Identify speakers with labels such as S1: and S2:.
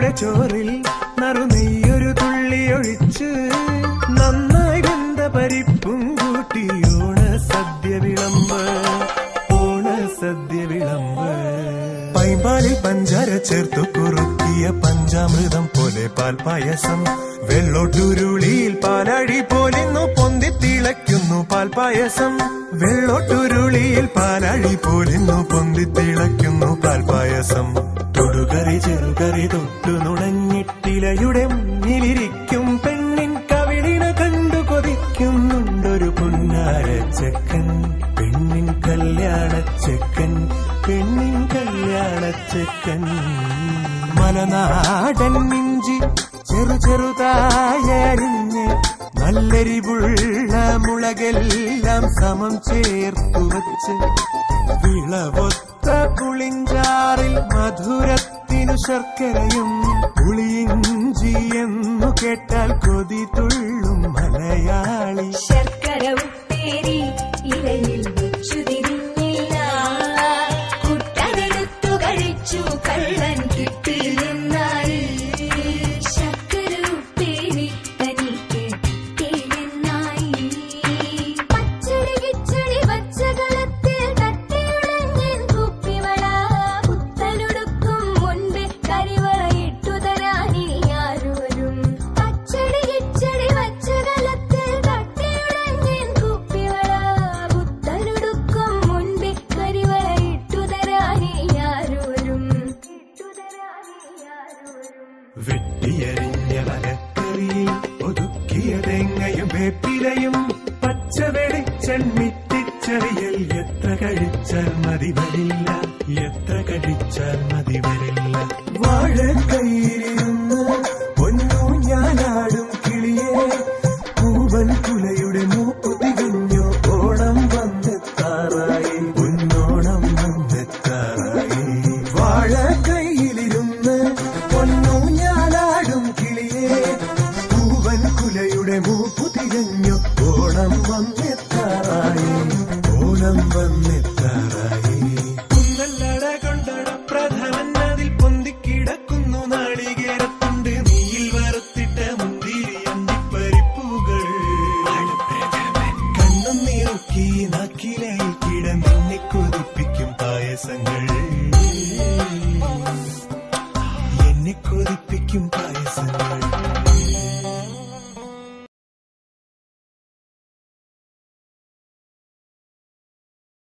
S1: ചോറിൽ നറുനെയ്യൊരു തുള്ളി ഒഴിച്ച് നന്നായി വെന്ത പരിപ്പും കൂട്ടി ഓണ സദ്യ വിളമ്പ് ഓണ സദ്യ വിളമ്പ് പൈമ്പാലിൽ പഞ്ചാര ചേർത്തു കുറുക്കിയ പഞ്ചാമൃതം പോലെ പാൽപായസം വെള്ളോട്ടുരുളിയിൽ പാലഴി പോലിന്നു പൊന്തി തിളയ്ക്കുന്നു പാൽപായസം വെള്ളോട്ടുരുളിയിൽ പാലഴി പോലിന്നു പൊന്തി തിളയ്ക്കുന്നു പാൽപായസം തൊടുകറി ചെറുകറി തൊട്ടു നുണഞ്ഞിട്ടിലയുടെ മുന്നിലിരിക്കും പെണ്ണിൻ കവിളിന കണ്ടു കൊതിക്കുന്നുണ്ടൊരു പുന്നാര ചെക്കൻ പെണ്ണിൻ കല്യാണ ചെക്കൻ പെണ്ണിൻ കല്യാണ ചെക്കൻ മലനാടൻ ഇഞ്ചി ചെറു ചെറുതായരിഞ്ഞ് നല്ലരിവുള്ള മുളകെല്ലാം സമം ചേർത്തു വച്ച് വിളവൊത്ത പുളിഞ്ചാറിൽ മധുരത്തിനു ശർക്കരയും പുളിയിഞ്ചി എന്നു കേട്ടാൽ കൊതി തുള്ളും മലയാളി
S2: ശർക്കര ഉപ്പേരി ഇലയിൽ വെച്ചു തിരിഞ്ഞില്ല കുട്ടനെടുത്തു കഴിച്ചു കള്ളൻ കിട്ടില്ലെന്നായി ശർക്കര ഉപ്പേരി തനിക്ക് കിട്ടില്ലെന്നായി പച്ചടി കിച്ചടി പച്ചകളത്തിൽ തട്ടിയുടഞ്ഞൻ കുപ്പിവള പുത്തനുടുക്കും മുൻപേ കരിവളയിട്ടു തരാനിനി ആരുവരും പച്ചടി കിച്ചടി പച്ചകളത്തിൽ തട്ടിയുടഞ്ഞൻ കുപ്പിവള പുത്തനുടുക്കും മുൻപേ കരിവളയിട്ടു തരാനിനി ആരുവരും ഇട്ടു തരാനിനി ആരുവരും
S1: വെട്ടിയരിഞ്ഞ വലക്കറിയിൽ ഒതുക്കിയ തേങ്ങയും വേപ്പിലയും പച്ച വെളിച്ചെണ്ണിറ്റിച്ചറിയൽ എത്ര കഴിച്ചാൽ മതി വരില്ല എത്ര കഴിച്ചാൽ മതി വരില്ല വാഴക്കൈയിരുന്ന് പൊന്നു ഞാനാടും കിളിയെ പൂവൻ കുലയുടെ മൂപ്പു തികഞ്ഞു ഓണം വന്നെത്താറായി പൊന്നോണം വന്നെത്താറായി വാഴക്കൈയിലിരുന്ന് പൊന്നു ഞാനാടും കിളിയെ പൂവൻ കുലയുടെ മൂപ്പു തികഞ്ഞു ഓണം വന്നെത്താറായി ഓണം വന്നെത്താറായി കുന്നല്ലട കൊണ്ടട പ്രധാനൻ അതിൽ പൊന്തിക്കിടക്കുന്നു നാളികേരത്തുണ്ട് നെയ്യിൽ വറുത്തിട്ട മുന്തിരി അണ്ടിപ്പരിപ്പുകൾ കണ്ണും നീറുക്കി നാക്കിലയിൽ കിടന്നെ കൊതിപ്പിക്കും പായസങ്ങൾ എന്നെ കൊതിപ്പിക്കും പായസങ്ങൾ